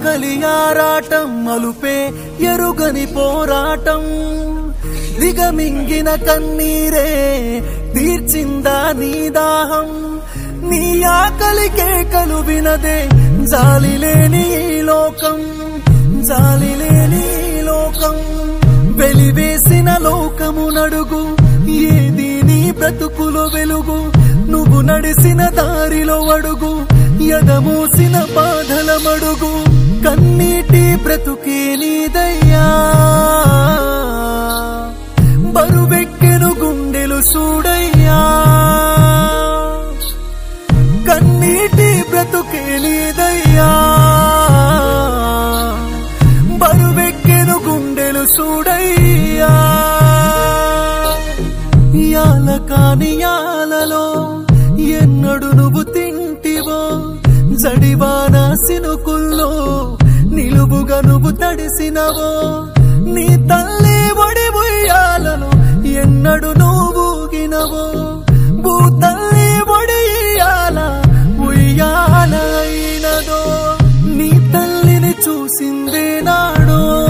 ఆకలి ఆరాటం అలుపే ఎరుగని పోరాటం దిగమింగిన కన్నీరే తీర్చిందా నీ దాహం నీ ఆకలి కేకలు వినదే జాలి లేని ఈ లోకం జాలి లేని ఈ లోకం వెలివేసిన లోకము నడుగు ఏది నీ బ్రతుకులో వెలుగు నువ్వు నడిసిన దారిలో అడుగు ఎదమూసిన బాధల మడుగు కన్నీటి బ్రతుకే నీదయ్యా బరువెక్కెను గుండెలు చూడయ్యా కన్నీటి బ్రతుకే నీదయ్యా బరువెక్కెను గుండెలు చూడయ్యా యాల కాని యాలలో ఎన్నడు నువ్వు తింటివో జడివాన సినుకుల్లో నిలువుగా నువ్వు తడిసినవో నీ తల్లి ఒడి ఉయ్యాలను ఎన్నడు నువ్వు ఊగినవో భూతల్లి ఒడి ఇయ్యాల ఉయ్యాల అయినదో నీ తల్లిని చూసిందే నాడో